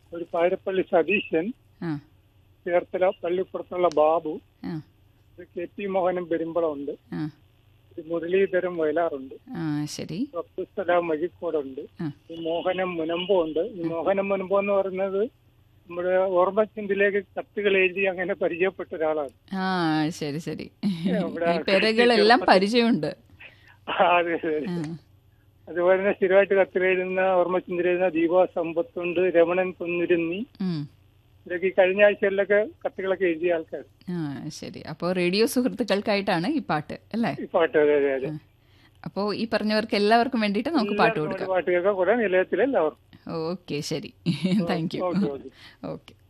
ഒരു പാരപ്പള്ളി സതീശൻ ആ ചേർത്തല പള്ളിപ്പുറത്തുള്ള ബാബു ആ ഒരു കെ പി മോഹനം പെരുമ്പളമുണ്ട് ആ ഒരു മുരളീധരം വയലാറുണ്ട് ആ ശരി അബ്ദുസലാം വഴിക്കോടുണ്ട് ആ ഈ മോഹനം മുനമ്പോ ഉണ്ട് ഈ മോഹനം മുനമ്പോ എന്ന് പറയുന്നത് നമ്മുടെ ഓർമ്മച്ചിന്തിലേക്ക് കത്തുകൾ എഴുതി അങ്ങനെ പരിചയപ്പെട്ട ഒരാളാണ് ആ ശരി ശരി ഇവിടെ ഈ പെരകളെല്ലാം പരിചയമുണ്ട് ആ, അതെ അതെ ആ അതുപോലെ തന്നെ സ്ഥിരമായിട്ട് കത്തുകൾ എഴുതുന്ന ഓർമ്മച്ചിന്തിൽ എഴുതുന്ന ദീപ സമ്പത്തുണ്ട് രമണൻ പൊന്നുരുന്നി ഉം. ഇതൊക്കെ ഈ കഴിഞ്ഞ ആഴ്ചകളിലൊക്കെ കത്തുകളൊക്കെ എഴുതിയ ആൾക്കാർ ആ ശരി അപ്പോൾ റേഡിയോ സുഹൃത്തുക്കൾക്കായിട്ടാണ് ഈ പാട്ട് അല്ലേ ഈ പാട്ട് അതെ അതെ അതെ അപ്പോൾ ഈ പറഞ്ഞവർക്ക് എല്ലാവർക്കും വേണ്ടിയിട്ട് നമുക്ക് പാട്ട് കൊടുക്കാം പാട്ട് കേൾക്കാൻ കുറെ നിലയത്തിലെല്ലാവർക്കും ഓക്കെ ശരി thank you okay okay okay